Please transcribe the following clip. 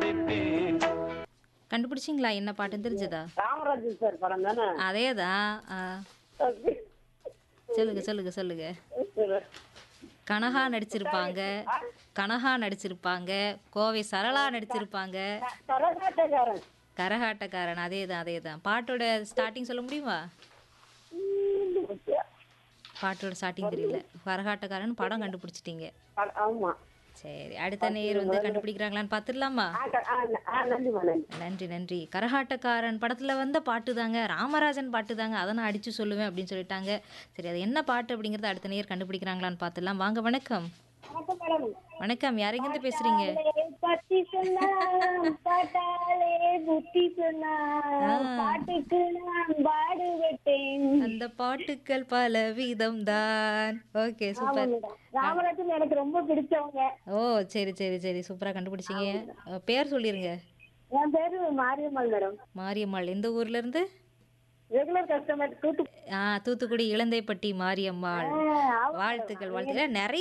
கேட்பேன் கண்டுபிடிச்சிங்களா என்ன பாட்டுன்னு தெரிஞ்சதா ராமராஜன் சார் படம் தானே அதே தான் சொல்லுங்க சொல்லுங்க சொல்லுங்க கனகா நடிச்சிருப்பாங்க கனகா நடிச்சிருப்பாங்க கோவை சரளா நடிச்சிருப்பாங்க கரகாட்டக்காரன் கரகாட்டக்காரன் அதே தான் அதே தான் பாட்டோட ஸ்டார்டிங் சொல்ல முடியுமா பாட்டோட ஸ்டார்டிங் தெரியல கரகாட்டக்காரன் படம் கண்டுபிடிச்சிட்டீங்க ஆ- ஆமா சரி அடுத்த நேர் வந்து கண்டுபிடிக்கிறாங்களான்னு பார்த்துடலாமா ஆ, க- ஆ, ஆ, நன்றிம்மா நன்றி நன்றி நன்றி கரகாட்டக்காரன் படத்துல வந்த பாட்டு தாங்க ராமராஜன் பாட்டு தாங்க அதை நான் அடிச்சு சொல்லுவேன் அப்படின்னு சொல்லிட்டாங்க சரி அது என்ன பாட்டு அப்படிங்கறத அடுத்த நேர் கண்டுபிடிக்கிறாங்களான்னு பார்த்துடலாம் வாங்க வணக்கம் வணக்கம் மேடம் வணக்கம் யாரெங்கிருந்து பேசுறீங்க பத்தி சொன்னா பாட்டாலே புத்தி சொன்னா பாட்டுக்கு நான் பாடுபட்டேன் அந்த பாட்டுக்கள் பல வீதம் தான் ஓகே சூப்பர் ராமராஜன் எனக்கு ரொம்ப பிடிச்சவங்க ஓ சரி சரி சரி சூப்பரா கண்டுபிடிச்சீங்க அஹ், பேர் சொல்லிருங்க என் பேரு மாரியம்மாள் மேடம் மாரியம்மாள் எந்த ஊர்ல இருந்து ரெகுலர் கஸ்டமர் கூட்டு ஆ தூத்துக்குடி இளந்தைப்பட்டி மாரியம்மாள் வாழ்த்துக்கள் வாழ்த்துக்கள் நிறைய